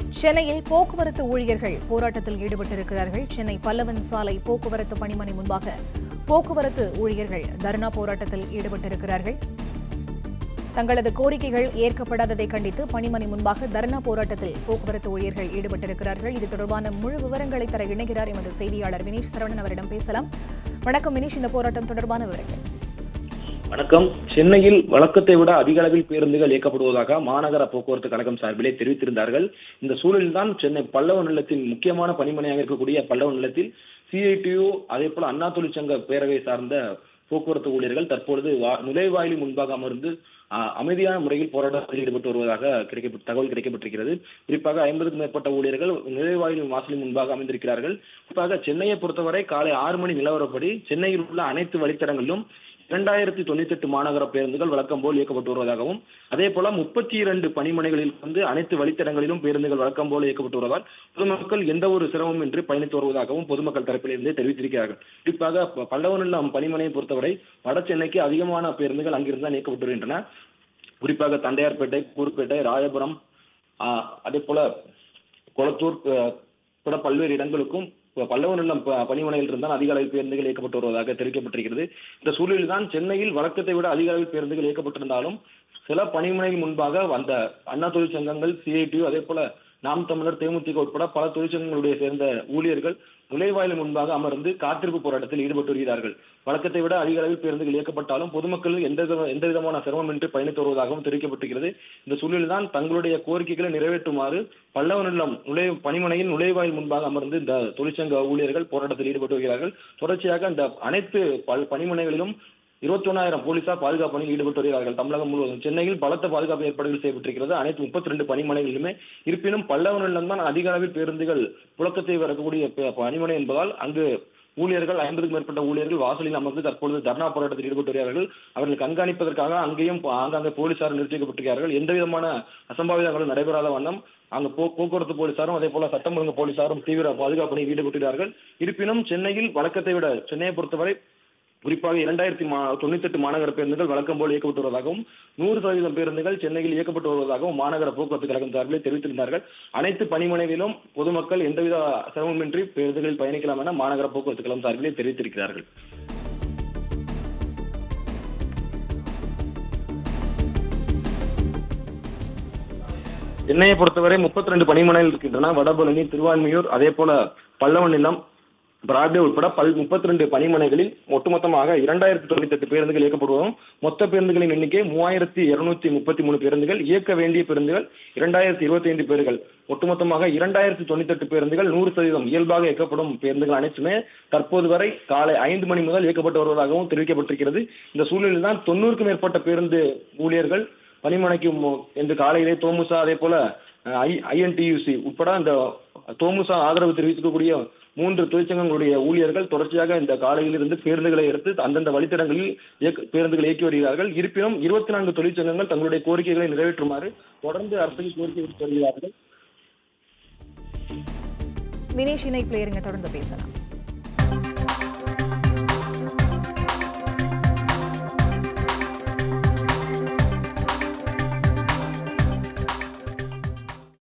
சென்னையில் போக்குவரத்து ஊழியர்கள் போராட்டத்தில் ஈடுபட்டிருக்கிறார்கள் சென்னை பல்லவன் சாலை போக்குவரத்து பணிமனை முன்பாக போக்குவரத்து ஊழியர்கள் தர்ணா போராட்டத்தில் ஈடுபட்டிருக்கிறார்கள் தங்களது கோரிக்கைகள் ஏற்கப்படாததை கண்டித்து பணிமனை முன்பாக தர்ணா போராட்டத்தில் போக்குவரத்து ஊழியர்கள் ஈடுபட்டிருக்கிறார்கள் இது தொடர்பான முழு விவரங்களை தர இணைகிறார் எமது செய்தியாளர் வினீஷ் சரவணன் அவரிடம் பேசலாம் வணக்கம் வினீஷ் இந்த போராட்டம் தொடர்பான விவரங்கள் வணக்கம் சென்னையில் வழக்கத்தை விட அதிக அளவில் பேருந்துகள் இயக்கப்படுவதாக மாநகர போக்குவரத்து கழகம் சார்பிலே தெரிவித்திருந்தார்கள் இந்த சூழலில்தான் சென்னை பல்லவ நிலத்தின் முக்கியமான பணிமனையாக இருக்கக்கூடிய பல்லவ நிலத்தில் சிஐடியு அதே போல அண்ணா தொழிற்சங்க பேரவை சார்ந்த போக்குவரத்து ஊழியர்கள் தற்பொழுது வா- நுழைவாயிலின் முன்பாக அமர்ந்து ஆ, அமைதியான முறையில் போராட்டத்தில் ஈடுபட்டு வருவதாக கிடைக்கப்பட்ட தகவல் கிடைக்கப்பட்டிருக்கிறது குறிப்பாக ஐம்பதுக்கும் மேற்பட்ட ஊழியர்கள் நுழைவாயில் வாசலின் முன்பாக அமைந்திருக்கிறார்கள் குறிப்பாக சென்னையை பொறுத்தவரை காலை ஆறு மணி நிலவரப்படி சென்னையில் உள்ள அனைத்து வழித்தடங்களிலும் இரண்டாயிரத்தி தொண்ணூத்தி எட்டு மாநகர பேருந்துகள் வழக்கம் போல் இயக்கப்பட்டு வருவதாகவும் அதே போல முப்பத்தி இரண்டு பணிமனைகளில் வந்து அனைத்து வழித்தடங்களிலும் பேருந்துகள் வழக்கம் போல் இயக்கப்பட்டு வருவதால் பொதுமக்கள் எந்த ஒரு சிரமம் இன்றி பயணித்து வருவதாகவும் பொதுமக்கள் தரப்பிலிருந்தே தெரிவித்திருக்கிறார்கள் குறிப்பாக ப- பல்லவனில்லம் பணிமனையை பொறுத்தவரை வட சென்னைக்கு அதிகமான பேருந்துகள் அங்கிருந்து தான் இயக்கப்பட்டு வருகின்றன குறிப்பாக தண்டையார்பேட்டை கூறுப்பேட்டை ராயபுரம் ஆஹ், அதே போல கொளத்தூர் அஹ், உட்பட பல்வேறு இடங்களுக்கும் ப- பல்லவனில்லம் ப- பணிமனையில் இருந்தால் அதிக அளவில் பேருந்துகள் இயக்கப்பட்டு வருவதாக தெரிவிக்கப்பட்டிருக்கிறது இந்த சூழலில் தான் சென்னையில் வழக்கத்தை விட அதிக அளவில் பேருந்துகள் இயக்கப்பட்டிருந்தாலும் சில பணிமனைகள் முன்பாக அந்த அண்ணா தொழிற்சங்கங்கள் சிஐடியு அதே போல நாம் தமிழர் தேமுதிக உட்பட பல தொழிற்சங்கங்களுடைய சேர்ந்த ஊழியர்கள் நுழைவாயில் முன்பாக அமர்ந்து காத்திருப்பு போராட்டத்தில் ஈடுபட்டு வருகிறார்கள் வழக்கத்தை விட அதிக அளவில் பேருந்துகள் இயக்கப்பட்டாலும் பொதுமக்கள் எந்த வித- எந்த விதமான சிரமமின்றி பயணித்து வருவதாகவும் தெரிவிக்கப்பட்டிருக்கிறது இந்த சூழலில் தான் தங்களுடைய கோரிக்கைகளை நிறைவேற்றுமாறு பல்லவனில்லம் நுழை பணிமனையின் நுழைவாயில் முன்பாக அமர்ந்து இந்த தொழிற்சங்க ஊழியர்கள் போராட்டத்தில் ஈடுபட்டு வருகிறார்கள் தொடர்ச்சியாக இந்த அனைத்து பல் பணிமனைகளிலும் இருபத்தொன்னாயிரம் போலீசார் பாதுகாப்பு பணியில் ஈடுபட்டு வருகிறார்கள் தமிழகம் முழுவதும் சென்னையில் பலத்த பாதுகாப்பு ஏற்பாடுகள் செய்யப்பட்டிருக்கிறது அனைத்து முப்பத்தி ரெண்டு பணிமனைகளிலுமே இருப்பினும் பல்லவனிடம் தான் அதிக அளவில் பேருந்துகள் புழக்கத்தை வரக்கூடிய ப- பணிமனை என்பதால் அங்கு ஊழியர்கள் ஐம்பதுக்கும் மேற்பட்ட ஊழியர்கள் வாசலில் அமர்ந்து தற்பொழுது தர்ணா போராட்டத்தில் ஈடுபட்டு வருகிறார்கள் அவர்கள் கண்காணிப்பதற்காக அங்கேயும் ப- ஆங்காங்கே போலீசார் நிறுத்திக்கப்பட்டிருக்கிறார்கள் எந்த விதமான அசம்பாவிதங்களும் நடைபெறாத வண்ணம் அங்கு போ- போக்குவரத்து போலீசாரும் அதே போல சட்டம் ஒழுங்கு போலீசாரும் தீவிர பாதுகாப்பு பணியில் ஈடுபட்டுள்ளார்கள் இருப்பினும் சென்னையில் வழக்கத்தை விட சென்னையை பொறுத்தவரை குறிப்பாக இரண்டாயிரத்தி மா தொண்ணூத்தி எட்டு மாநகர பேருந்துகள் வழக்கம் போல் இயக்கப்பட்டு வருவதாகவும் நூறு சதவீதம் பேருந்துகள் சென்னையில் இயக்கப்பட்டு வருவதாகவும் மாநகர போக்குவரத்து கழகம் சார்பில் தெரிவித்திருந்தார்கள் அனைத்து பணிமனைகளிலும் பொதுமக்கள் எந்தவித சிரமமின்றி பேருந்துகளில் பயணிக்கலாம் என மாநகர போக்குவரத்து கழகம் சார்பிலே தெரிவித்திருக்கிறார்கள் சென்னையை பொறுத்தவரை முப்பத்தி ரெண்டு பணிமனைகள் இருக்கின்றன வடபழனி திருவான்மியூர் அதே போல பல்லவன் நிலம் பிராட்வே உட்பட பல் முப்பத்தி ரெண்டு பணிமனைகளில் ஒட்டுமொத்தமாக இரண்டாயிரத்தி தொண்ணூத்தி எட்டு பேருந்துகள் இயக்கப்படுவதும் மொத்த பேருந்துகளின் எண்ணிக்கை மூவாயிரத்தி இருநூத்தி முப்பத்தி மூணு பேருந்துகள் இயக்க வேண்டிய பேருந்துகள் இரண்டாயிரத்தி இருபத்தி ஐந்து பேர்கள் ஒட்டுமொத்தமாக இரண்டாயிரத்தி தொண்ணூத்தி எட்டு பேருந்துகள் நூறு சதவீதம் இயல்பாக இயக்கப்படும் பேருந்துகள் அனைத்துமே தற்போது வரை காலை ஐந்து மணி முதல் இயக்கப்பட்டு வருவதாகவும் தெரிவிக்கப்பட்டிருக்கிறது இந்த சூழலில் தான் தொண்ணூறுக்கும் மேற்பட்ட பேருந்து ஊழியர்கள் பணிமனைக்கு மு- இன்று காலையிலே தோமுசா அதே போல ஐ ஐஎன்டியூசி உட்பட அந்த தோமுசா ஆதரவு தெரிவிக்கக்கூடிய மூன்று தொழிற்சங்கங்களுடைய ஊழியர்கள் தொடர்ச்சியாக இந்த காலையிலிருந்து பேருந்துகளை எடுத்து அந்தந்த வழித்தடங்களில் இயக்க- பேருந்துகளை இயக்கி வருகிறார்கள் இருப்பினும் இருபத்தி நான்கு தொழிற்சங்கங்கள் தங்களுடைய கோரிக்கைகளை நிறைவேற்றுமாறு தொடர்ந்து அரசுக்கு கோரிக்கை விடுத்து வருகிறார்கள் வினீஷ் இணை பிளேயருங்க தொடர்ந்து பேசலாம்